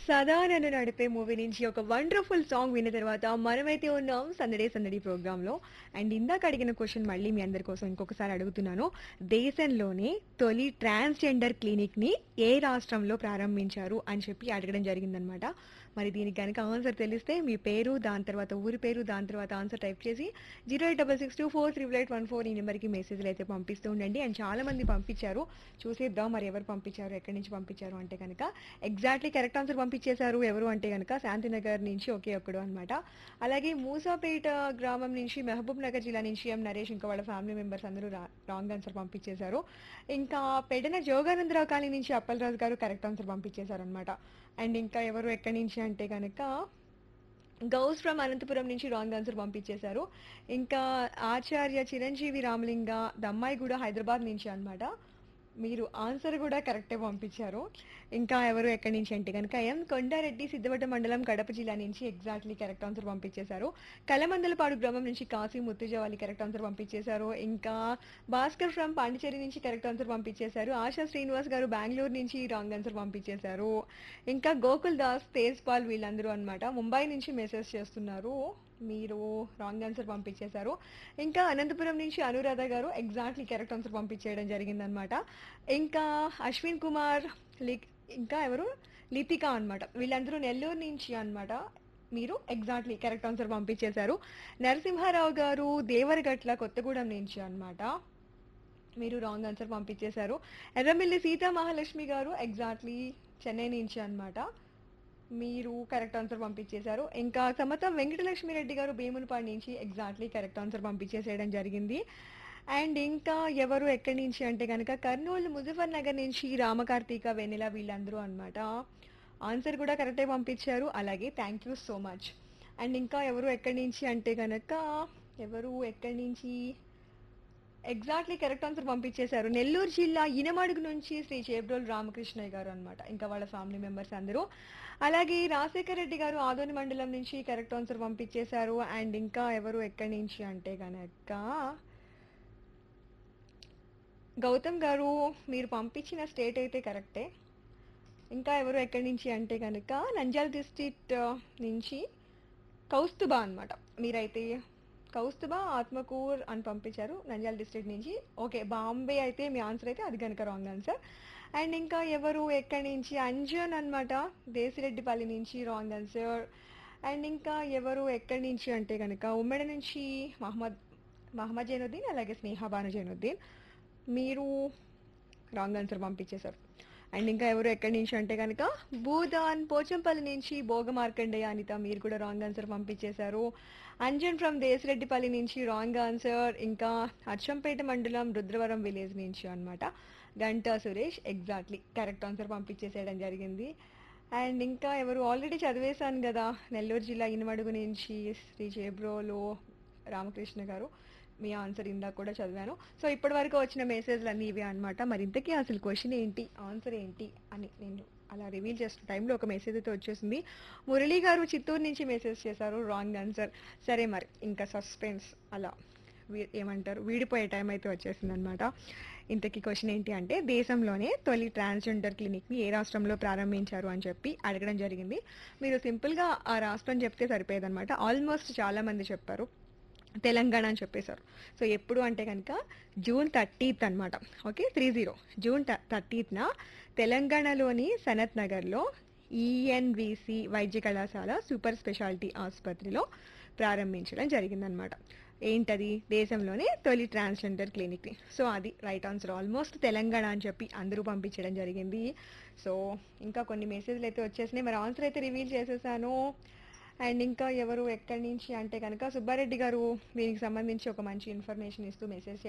సదా నన్ను నడిపే మూవీ నుంచి ఒక వండర్ఫుల్ సాంగ్ విన్న తర్వాత మనమైతే ఉన్నాం సందడే సందడి ప్రోగ్రాంలో అండ్ ఇందాక అడిగిన క్వశ్చన్ మళ్ళీ మీ అందరి కోసం ఇంకొకసారి అడుగుతున్నాను దేశంలోనే తొలి ట్రాన్స్జెండర్ క్లినిక్ ని ఏ రాష్ట్రంలో ప్రారంభించారు అని చెప్పి అడగడం జరిగిందనమాట మరి దీనికి కనుక ఆన్సర్ తెలిస్తే మీ పేరు దాని తర్వాత ఊరి పేరు దాని తర్వాత ఆన్సర్ టైప్ చేసి zero eight double six two four triple eight one four ఈ నెంబర్కి మెసేజ్లు అయితే పంపిస్తూ ఉండండి అండ్ చాలా మంది పంపించారు చూసేద్దాం మరి ఎవరు పంపించారు ఎక్కడి నుంచి పంపించారు అంటే కనుక ఎగ్జాక్ట్లీ కరెక్ట్ ఆన్సర్ పంపించేశారు ఎవరు అంటే కనుక శాంతినగర్ నుంచి ఒకే ఒక్కడు అనమాట అలాగే మూసాపేట గ్రామం నుంచి మహబూబ్ నగర్ జిల్లా నుంచి ఎం నరేష్ ఇంకా వాళ్ళ ఫ్యామిలీ మెంబర్స్ అందరూ రాంగ్ ఆన్సర్ పంపించేశారు ఇంకా పెడన జోగానందరావు కాలనీ నుంచి అప్పలరాజు గారు కరెక్ట్ ఆన్సర్ పంపించేశారు అనమాట అండ్ ఇంకా ఎవరు ఎక్కడి నుంచి అంటే కనుక గౌస్ ఫ్రమ్ అనంతపురం నుంచి రాంగ్ ఆన్సర్ పంపించేశారు ఇంకా ఆచార్య చిరంజీవి రామలింగ దమ్మాయిగూడ హైదరాబాద్ నుంచి అన్నమాట మీరు ఆన్సర్ కూడా కరెక్టే పంపించారు ఇంకా ఎవరు ఎక్కడి నుంచి అంటే కనుక ఎం కొండారెడ్డి సిద్ధవట మండలం కడప జిల్లా నుంచి ఎగ్జాక్ట్లీ కరెక్ట్ ఆన్సర్ పంపించేశారు కలమందలపాడు గ్రామం నుంచి కాశీ ముత్తుజవాలి కరెక్ట్ ఆన్సర్ పంపించేశారు ఇంకా భాస్కర్ ఫ్రమ్ పాండిచేరి నుంచి కరెక్ట్ ఆన్సర్ పంపించేశారు ఆశా శ్రీనివాస్ గారు బెంగళూరు నుంచి రాంగ్ ఆన్సర్ పంపించేశారు ఇంకా గోకుల్ దాస్ తేజ్ పాల్ వీళ్ళందరూ అన్నమాట ముంబై నుంచి మెసేజ్ చేస్తున్నారు మీరు రాంగ్ ఆన్సర్ పంపించేశారు ఇంకా అనంతపురం నుంచి అనురాధ గారు ఎగ్జాక్ట్లీ కరెక్ట్ ఆన్సర్ పంపించేయడం జరిగిందనమాట ఇంకా అశ్విన్ కుమార్ లిక్ ఇంకా ఎవరు లితిక అన్నమాట వీళ్ళందరూ నెల్లూరు నుంచి అన్నమాట మీరు ఎగ్జాక్ట్లీ కరెక్ట్ ఆన్సర్ పంపించేశారు నరసింహారావు గారు దేవరగట్ల కొత్తగూడెం నుంచి అన్నమాట మీరు రాంగ్ ఆన్సర్ పంపించేశారు ఎర్రమిల్లి సీతా మహాలక్ష్మి గారు ఎగ్జాక్ట్లీ చెన్నై నుంచి అన్నమాట మీరు కరెక్ట్ ఆన్సర్ పంపించేశారు ఇంకా సమతం వెంకటలక్ష్మి రెడ్డి గారు భీమునిపాడు నుంచి ఎగ్జాక్ట్లీ కరెక్ట్ ఆన్సర్ పంపించేసేయడం జరిగింది అండ్ ఇంకా ఎవరు ఎక్కడి నుంచి అంటే కనుక కర్నూలు ముజఫర్ నగర్ నుంచి రామకార్తీక వెన్నెల వీళ్ళందరూ అన్నమాట ఆన్సర్ కూడా కరెక్టే పంపించారు అలాగే thank you so much and ఇంకా ఎవరు ఎక్కడి నుంచి అంటే కనుక ఎవరు ఎక్కడి నుంచి ఎగ్జాక్ట్లీ కరెక్ట్ ఆన్సర్ పంపించేశారు నెల్లూరు జిల్లా ఇనమడుగు నుంచి శ్రీ చేబ్రోల్ రామకృష్ణయ్య గారు అన్నమాట ఇంకా వాళ్ళ ఫ్యామిలీ మెంబర్స్ అందరూ అలాగే రాజశేఖర రెడ్డి గారు ఆదోని మండలం నుంచి కరెక్ట్ ఆన్సర్ పంపించేశారు అండ్ ఇంకా ఎవరు ఎక్కడి నుంచి అంటే కనుక గౌతమ్ గారు మీరు పంపించిన స్టేట్ అయితే కరెక్టే ఇంకా ఎవరు ఎక్కడి నుంచి అంటే కనుక నంద్యాల డిస్ట్రిక్ట్ నుంచి కౌస్తుబా అన్నమాట మీరైతే కౌస్తుబా ఆత్మకూర్ అని పంపించారు నంద్యాల డిస్ట్రిక్ట్ నుంచి ఓకే బాంబే అయితే మీ ఆన్సర్ అయితే అది కనుక రాంగ్ ఆన్సర్ అండ్ ఇంకా ఎవరు ఎక్కడి నుంచి అంజన్ అన్నమాట దేశిరెడ్డిపల్లి నుంచి రాంగ్ ఆన్సర్ అండ్ ఇంకా ఎవరు ఎక్కడి నుంచి అంటే కనుక ఉమ్మడి నుంచి మహమ్మద్ మహమ్మద్ జైనుద్దీన్ అలాగే స్నేహ బాను జైనుద్దీన్ మీరు రాంగ్ ఆన్సర్ పంపించేశారు అండ్ ఇంకా ఎవరు ఎక్కడి నుంచి అంటే కనుక భూదాన్ పోచంపల్లి నుంచి భోగ మార్కండేయ అనిత మీరు కూడా రాంగ్ ఆన్సర్ పంపించేశారు అంజన్ ఫ్రమ్ దేశరెడ్డిపల్లి నుంచి రాంగ్ ఆన్సర్ ఇంకా అచ్చంపేట మండలం రుద్రవరం విలేజ్ నుంచి అన్నమాట Ganta Suresh exactly correct answer పంపించేసేయడం జరిగింది అండ్ ఇంకా ఎవరు ఆల్రెడీ చదివేశాను కదా నెల్లూరు జిల్లా ఇనమడుగు నుంచి శ్రీ చేబ్రోలో రామకృష్ణ గారు మీ ఆన్సర్ ఇందాక కూడా చదివాను సో ఇప్పటి వరకు వచ్చిన మెసేజ్లు అన్నీ ఇవే అనమాట మరి ఇంతకీ అసలు క్వశ్చన్ ఏంటి ఆన్సర్ ఏంటి అని నేను అలా రివీల్ చేస్తున్న టైంలో ఒక మెసేజ్ అయితే వచ్చేసింది మురళీ గారు చిత్తూరు నుంచి మెసేజ్ చేశారు రాంగ్ ఆన్సర్ సరే మరి ఇంకా సస్పెన్స్ అలా వీ- ఏమంటారు వీడిపోయే టైం అయితే వచ్చేసింది అనమాట ఇంతకీ క్వశ్చన్ ఏంటి అంటే దేశంలోనే తొలి ట్రాన్స్జెండర్ క్లినిక్ని ఏ రాష్ట్రంలో ప్రారంభించారు అని చెప్పి అడగడం జరిగింది మీరు సింపుల్గా ఆ రాష్ట్రం చెప్తే సరిపోయేదన్నమాట ఆల్మోస్ట్ చాలా మంది చెప్పారు తెలంగాణ అని చెప్పేశారు సో ఎప్పుడు అంటే కనుక జూన్ థర్టీత్ అనమాట ఓకే త్రీ జీరో జూన్ థర్టీత్న తెలంగాణలోని సనత్ నగర్లో ఈఎన్విసి వైద్య కళాశాల సూపర్ స్పెషాలిటీ ఆసుపత్రిలో ప్రారంభించడం జరిగిందనమాట ఏంటది దేశంలోనే తొలి ట్రాన్స్జెండర్ క్లినిక్ని సో అది రైట్ ఆన్సర్ ఆల్మోస్ట్ తెలంగాణ అని చెప్పి అందరూ పంపించడం జరిగింది సో ఇంకా కొన్ని మెసేజ్లు అయితే వచ్చేసినాయి మరి ఆన్సర్ అయితే రివీల్ చేసేసాను అండ్ ఇంకా ఎవరు ఎక్కడి నుంచి అంటే కనుక సుబ్బారెడ్డి గారు దీనికి సంబంధించి ఒక మంచి ఇన్ఫర్మేషన్ ఇస్తూ మెసేజ్